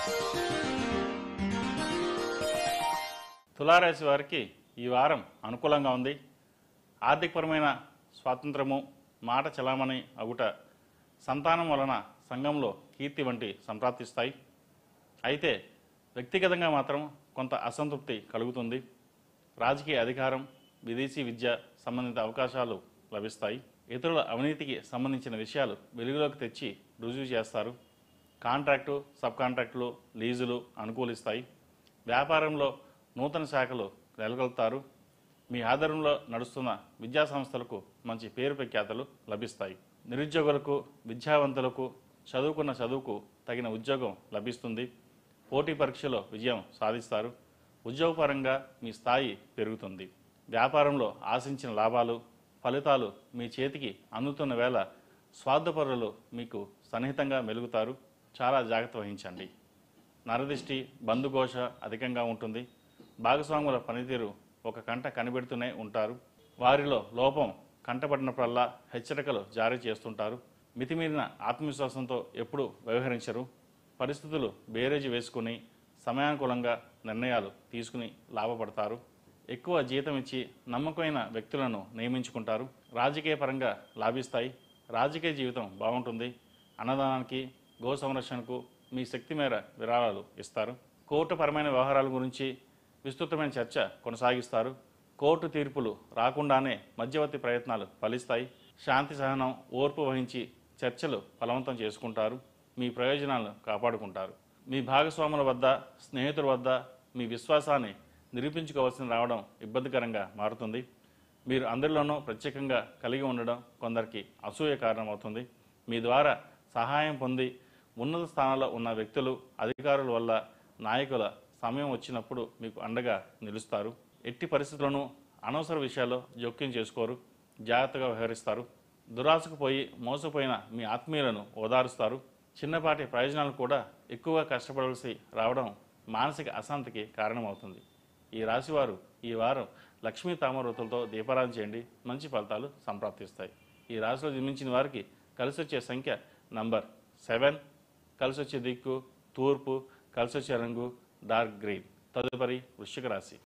తులారాశి వారికి ఈ వారం అనుకూలంగా ఉంది ఆర్థికపరమైన స్వాతంత్రము మాట చలామణి అగుట సంతానం వలన సంఘంలో కీర్తి వంటి సంప్రాప్తిస్తాయి అయితే వ్యక్తిగతంగా మాత్రం కొంత అసంతృప్తి కలుగుతుంది రాజకీయ అధికారం విదేశీ విద్య సంబంధిత అవకాశాలు లభిస్తాయి ఇతరుల అవినీతికి సంబంధించిన విషయాలు వెలుగులోకి తెచ్చి రుజువు చేస్తారు కాంట్రాక్టు సబ్ కాంట్రాక్టులు లీజులు అనుకూలిస్తాయి వ్యాపారంలో నూతన శాఖలు నెలకొల్తారు మీ ఆధారంలో నడుస్తున్న విద్యా సంస్థలకు మంచి పేరు ప్రఖ్యాతలు లభిస్తాయి నిరుద్యోగులకు విద్యావంతులకు చదువుకున్న చదువుకు తగిన ఉద్యోగం లభిస్తుంది పోటీ పరీక్షలో విజయం సాధిస్తారు ఉద్యోగపరంగా మీ స్థాయి పెరుగుతుంది వ్యాపారంలో ఆశించిన లాభాలు ఫలితాలు మీ చేతికి అందుతున్న వేళ స్వార్థపరులు మీకు సన్నిహితంగా మెలుగుతారు చాలా జాగ్రత్త వహించండి నరదిష్టి బంధుఘోష అధికంగా ఉంటుంది భాగస్వాముల పనితీరు ఒక కంట కనిపెడుతూనే ఉంటారు వారిలో లోపం కంటపడినప్పుడల్లా హెచ్చరికలు జారీ చేస్తుంటారు మితిమీరిన ఆత్మవిశ్వాసంతో ఎప్పుడూ వ్యవహరించరు పరిస్థితులు బేరేజీ వేసుకుని సమయానుకూలంగా నిర్ణయాలు తీసుకుని లాభపడతారు ఎక్కువ జీతం ఇచ్చి నమ్మకమైన వ్యక్తులను నియమించుకుంటారు రాజకీయ పరంగా లాభిస్తాయి రాజకీయ జీవితం బాగుంటుంది అన్నదానానికి గో సంరక్షణకు మీ శక్తి మేర విరాళాలు ఇస్తారు కోర్టుపరమైన వ్యవహారాల గురించి విస్తృతమైన చర్చ కొనసాగిస్తారు కోర్టు తీర్పులు రాకుండానే మధ్యవర్తి ప్రయత్నాలు ఫలిస్తాయి శాంతి సహనం ఓర్పు వహించి చర్చలు ఫలవంతం చేసుకుంటారు మీ ప్రయోజనాలను కాపాడుకుంటారు మీ భాగస్వాముల వద్ద స్నేహితుల వద్ద మీ విశ్వాసాన్ని నిరూపించుకోవాల్సి రావడం ఇబ్బందికరంగా మారుతుంది మీరు అందరిలోనూ ప్రత్యేకంగా కలిగి ఉండడం కొందరికి అసూయ కారణమవుతుంది మీ ద్వారా సహాయం పొంది ఉన్నత స్థానాల్లో ఉన్న వ్యక్తులు అధికారుల వల్ల నాయకుల సమయం వచ్చినప్పుడు మీకు అండగా నిలుస్తారు ఎట్టి పరిస్థితుల్లోనూ అనవసర విషయాల్లో జోక్యం చేసుకోరు జాగ్రత్తగా వ్యవహరిస్తారు దురాశకు పోయి మోసపోయిన మీ ఆత్మీయులను ఓదారుస్తారు చిన్నపాటి ప్రయోజనాలు కూడా ఎక్కువగా కష్టపడవలసి రావడం మానసిక అశాంతికి కారణమవుతుంది ఈ రాశివారు ఈ వారం లక్ష్మీ తామరతులతో దీపారాధన చేయండి మంచి ఫలితాలు సంప్రాప్తిస్తాయి ఈ రాశిలో జన్మించిన వారికి కలిసి వచ్చే సంఖ్య నంబర్ సెవెన్ కలిసి వచ్చే దిక్కు తూర్పు కలిసి వచ్చే రంగు డార్క్ గ్రీన్ తదుపరి వృశ్చిక రాశి